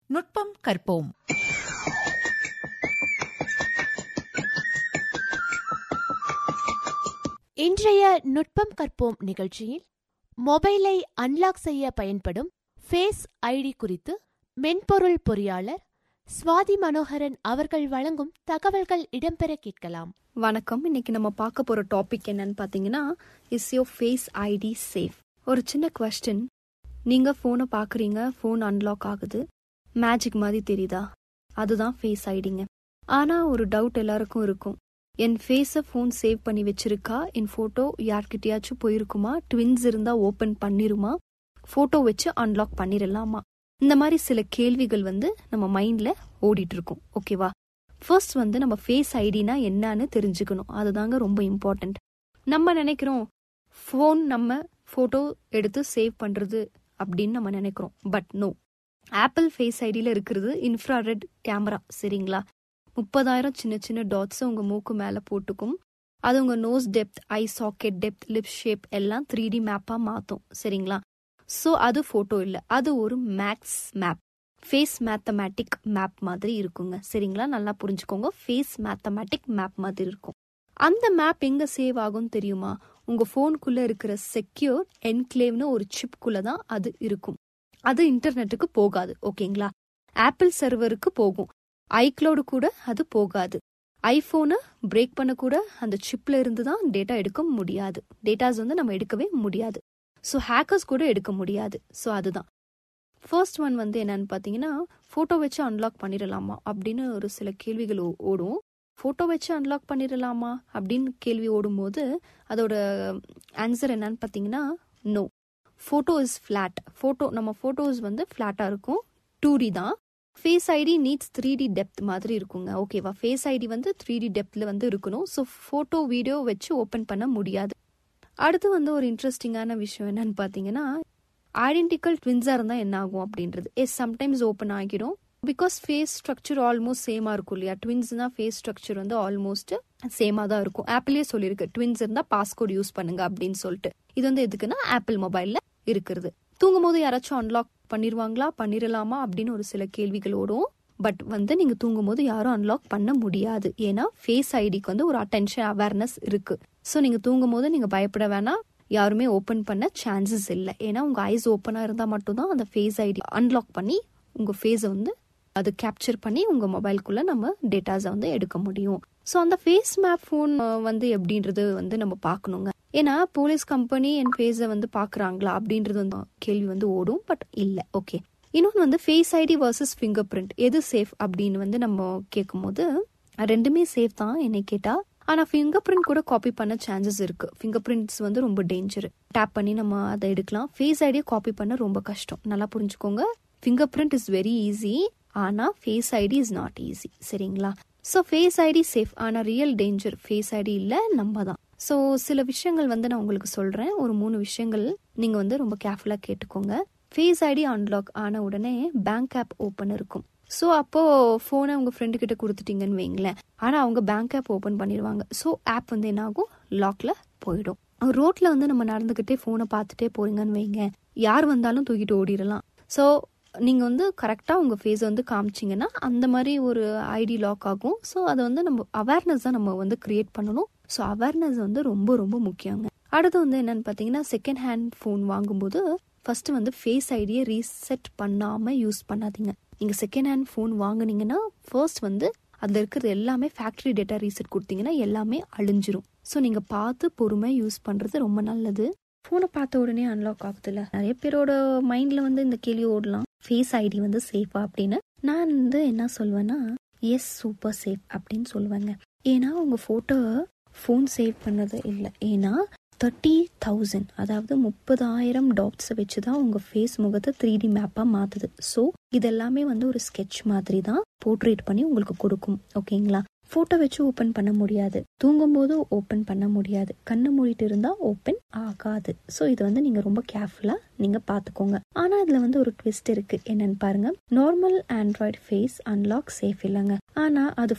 நுட்பம் கற்போம் இன்றைய நுட்பம் கற்போம் நிகழ்ச்சியில் மொபைலை அன்லாக் செய்ய பயன்படும் ஃபேஸ் ஐடி குறித்து மென்பொருள் பொறியாளர் சுவாதி மனோகரன் அவர்கள் வழங்கும் தகவல்கள் இடம்பெற கேட்கலாம் வணக்கம் இன்னைக்கு நம்ம பார்க்க போற டாபிக் என்னன்னு பாத்தீங்கன்னா is your face ID safe ஒரு சின்ன கொஸ்டின் நீங்க போனை பாக்குறீங்க ஃபோன் அன்லாக் ஆகுது மேஜிக் மாதிரி தெரியுதா அதுதான் ஃபேஸ் ஐடிங்க ஆனா ஒரு டவுட் எல்லாருக்கும் இருக்கும் என் ஃபேஸை ஃபோன் சேவ் பண்ணி வச்சிருக்கா என் ஃபோட்டோ யார்கிட்டயாச்சும் போயிருக்குமா ட்வின்ஸ் இருந்தா ஓபன் பண்ணிருமா ஃபோட்டோ வச்சு அன்லாக் பண்ணிடலாமா இந்த மாதிரி சில கேள்விகள் வந்து நம்ம மைண்ட்ல ஓடிட்டு இருக்கும் ஓகேவா ஃபர்ஸ்ட் வந்து நம்ம ஃபேஸ் ஐடினா என்னன்னு தெரிஞ்சுக்கணும் அதுதாங்க ரொம்ப இம்பார்ட்டன்ட் நம்ம நினைக்கிறோம் ஃபோன் நம்ம ஃபோட்டோ எடுத்து சேவ் பண்றது அப்படின்னு நம்ம நினைக்கிறோம் பட் நோ ஆப்பிள் ஃபேஸ் ஐடியில் இருக்கிறது இன்ஃப்ராரெட் கேமரா சரிங்களா முப்பதாயிரம் சின்ன சின்ன டாட்ஸ் உங்க மூக்கு மேல போட்டுக்கும் அது உங்க nose depth eye socket depth lip shape எல்லாம் த்ரீ டி மேப்பா மாத்தும் சரிங்களா ஸோ அது ஃபோட்டோ இல்லை அது ஒரு max map face mathematic map மாதிரி இருக்குங்க சரிங்களா நல்லா புரிஞ்சுக்கோங்க ஃபேஸ் மேத்தமேட்டிக் மேப் மாதிரி இருக்கும் அந்த மேப் எங்க சேவ் ஆகும் தெரியுமா உங்க போனுக்குள்ள இருக்கிற செக்யூர் என்க்ளேவ்னு ஒரு சிப்குள்ள தான் அது இருக்கும் அது இன்டர்நெட்டுக்கு போகாது ஓகேங்களா ஆப்பிள் சர்வருக்கு போகும் ஐக்ளவுடு கூட அது போகாது ஐபோனை பிரேக் பண்ண கூட அந்த சிப்ல இருந்து தான் டேட்டா எடுக்க முடியாது டேட்டாஸ் வந்து நம்ம எடுக்கவே முடியாது ஸோ ஹேக்கர்ஸ் கூட எடுக்க முடியாது ஸோ அதுதான் ஃபர்ஸ்ட் ஒன் வந்து என்னன்னு பார்த்தீங்கன்னா ஃபோட்டோ வச்சு அன்லாக் பண்ணிடலாமா அப்படின்னு ஒரு சில கேள்விகள் ஓ- ஓடும் ஃபோட்டோ வச்சு அன்லாக் பண்ணிடலாமா அப்படின்னு கேள்வி ஓடும்போது அதோட ஆன்சர் என்னன்னு பார்த்தீங்கன்னா no photo is flat photo நம்ம ஃபோட்டோஸ் வந்து ஃப்ளாட்டாக இருக்கும் டூ டி தான் face ID needs three D depth மாதிரி இருக்குங்க ஓகேவா ஃபேஸ் ஐடி வந்து த்ரீ டி டெப்த்ல வந்து இருக்கணும் ஸோ ஃபோட்டோ வீடியோ வச்சு ஓப்பன் பண்ண முடியாது அடுத்து வந்து ஒரு இன்ட்ரெஸ்டிங்கான விஷயம் என்னன்னு பார்த்தீங்கன்னா ஐடென்டிக்கல் ட்வின்ஸாக இருந்தால் என்ன ஆகும் அப்படின்றது எஸ் சம்டைம்ஸ் ஓப்பன் ஆகிடும் பிகாஸ் ஃபேஸ் ஸ்ட்ரக்சர் ஆல்மோஸ்ட் சேமாக இருக்கும் இல்லையா ட்வின்ஸ்னா ஃபேஸ் ஸ்ட்ரக்சர் வந்து ஆல்மோஸ்ட் சேமாக தான் இருக்கும் ஆப்பிளே சொல்லியிருக்கு ட்வின்ஸ் இருந்தால் பாஸ்கோட் யூஸ் பண்ணுங்க அப்படின்னு சொல்லிட்டு இது வந்து எதுக்குன்னா ஆப்பிள் மொபைலில் இருக்கிறது தூங்கும் போது யாராச்சும் அன்லாக் பண்ணிருவாங்களா பண்ணிரலாமா அப்படின்னு ஒரு சில கேள்விகள் ஓடும் பட் வந்து நீங்க தூங்கும் போது யாரும் அன்லாக் பண்ண முடியாது ஏன்னா ஃபேஸ் ஐடிக்கு வந்து ஒரு அட்டென்ஷன் அவேர்னஸ் இருக்கு ஸோ நீங்க தூங்கும் போது நீங்க பயப்பட வேணாம் யாருமே ஓபன் பண்ண சான்சஸ் இல்லை ஏன்னா உங்க ஐஸ் ஓப்பனா இருந்தா மட்டும்தான் அந்த ஃபேஸ் ஐடி அன்லாக் பண்ணி உங்க ஃபேஸை வந்து அது கேப்சர் பண்ணி உங்க மொபைல்குள்ள நம்ம டேட்டாஸை வந்து எடுக்க முடியும் ஸோ அந்த ஃபேஸ் மேப் ஃபோன் வந்து எப்படின்றது வந்து நம்ம பார்க்கணுங்க ஏன்னா போலீஸ் கம்பெனி என் ஃபேஸை வந்து பார்க்குறாங்களா அப்படின்றது வந்து கேள்வி வந்து ஓடும் பட் இல்லை ஓகே இன்னொன்று வந்து face ID versus fingerprint எது சேஃப் அப்படின்னு வந்து நம்ம கேட்கும்போது ரெண்டுமே சேஃப் தான் என்னை கேட்டா ஆனா ஃபிங்கர் பிரிண்ட் கூட காப்பி பண்ண சான்சஸ் இருக்கு ஃபிங்கர் பிரிண்ட்ஸ் வந்து ரொம்ப டேஞ்சர் டேப் பண்ணி நம்ம அதை எடுக்கலாம் ஃபேஸ் ஐடியை காப்பி பண்ண ரொம்ப கஷ்டம் நல்லா புரிஞ்சுக்கோங்க fingerprint is very easy ஆனா face ID is not easy சரிங்களா ஸோ ஃபேஸ் ஐடி சேஃப் ஆனா ரியல் டேஞ்சர் ஃபேஸ் ஐடி இல்ல நம்ம தான் ஸோ சில விஷயங்கள் வந்து நான் உங்களுக்கு சொல்றேன் ஒரு மூணு விஷயங்கள் நீங்க வந்து ரொம்ப கேர்ஃபுல்லா கேட்டுக்கோங்க ஃபேஸ் ஐடி அன்லாக் ஆன உடனே பேங்க் ஆப் ஓப்பன் இருக்கும் ஸோ அப்போ ஃபோனை உங்க ஃப்ரெண்டு கிட்ட கொடுத்துட்டீங்கன்னு வைங்களேன் ஆனா அவங்க பேங்க் ஆப் ஓப்பன் பண்ணிடுவாங்க ஸோ ஆப் வந்து என்ன ஆகும் லாக்ல போயிடும் ரோட்ல வந்து நம்ம நடந்துகிட்டே ஃபோனை பார்த்துட்டே போறீங்கன்னு வைங்க யார் வந்தாலும் தூக்கிட்டு ஓடிடலாம் ஸோ நீங்க வந்து கரெக்டா உங்க ஃபேஸ் வந்து காமிச்சீங்கன்னா அந்த மாதிரி ஒரு ஐடி லாக் ஆகும் ஸோ அதை வந்து நம்ம அவேர்னஸ் தான் நம்ம வந்து கிரியேட் பண்ணணும் ஸோ அவேர்னஸ் வந்து ரொம்ப ரொம்ப முக்கியங்க அடுத்து வந்து என்னன்னு பார்த்தீங்கன்னா செகண்ட் ஹேண்ட் ஃபோன் வாங்கும்போது ஃபர்ஸ்ட் வந்து ஃபேஸ் ஐடியை ரீசெட் பண்ணாம யூஸ் பண்ணாதீங்க நீங்க செகண்ட் ஹேண்ட் ஃபோன் வாங்குனீங்கன்னா ஃபர்ஸ்ட் வந்து அதுல இருக்கிறது எல்லாமே ஃபேக்டரி டேட்டா ரீசெட் கொடுத்தீங்கன்னா எல்லாமே அழிஞ்சிரும் ஸோ நீங்க பார்த்து பொறுமை யூஸ் பண்றது ரொம்ப நல்லது ஃபோனை பார்த்த உடனே அன்லாக் ஆகுதுல்ல நிறைய பேரோட மைண்ட்ல வந்து இந்த கேள்வி ஓடலாம் ஃபேஸ் ஐடி வந்து சேஃபா அப்படின்னு நான் வந்து என்ன சொல்வேன்னா எஸ் சூப்பர் சேஃப் அப்படின்னு சொல்லுவேங்க ஏன்னா உங்க போட்டோ ஃபோன் சேவ் பண்ணது இல்லை ஏன்னா தேர்ட்டி தௌசண்ட் அதாவது முப்பதாயிரம் டாட்ஸை வச்சு தான் உங்கள் ஃபேஸ் முகத்தை த்ரீ டி மேப்பாக மாற்றுது ஸோ இதெல்லாமே வந்து ஒரு ஸ்கெட்ச் மாதிரி தான் போர்ட்ரேட் பண்ணி உங்களுக்கு கொடுக்கும் ஓகேங்களா ஃபோட்டோ வச்சு ஓப்பன் பண்ண முடியாது தூங்கும்போது ஓப்பன் பண்ண முடியாது கண்ணை மூடிட்டு இருந்தா ஓப்பன் ஆகாது ஸோ இது வந்து நீங்க ரொம்ப கேர்ஃபுல்லா நீங்க பாத்துக்கோங்க ஆனா இதுல வந்து ஒரு ட்விஸ்ட் இருக்கு என்னன்னு பாருங்க normal android face unlock safe இல்லைங்க ஆனா அது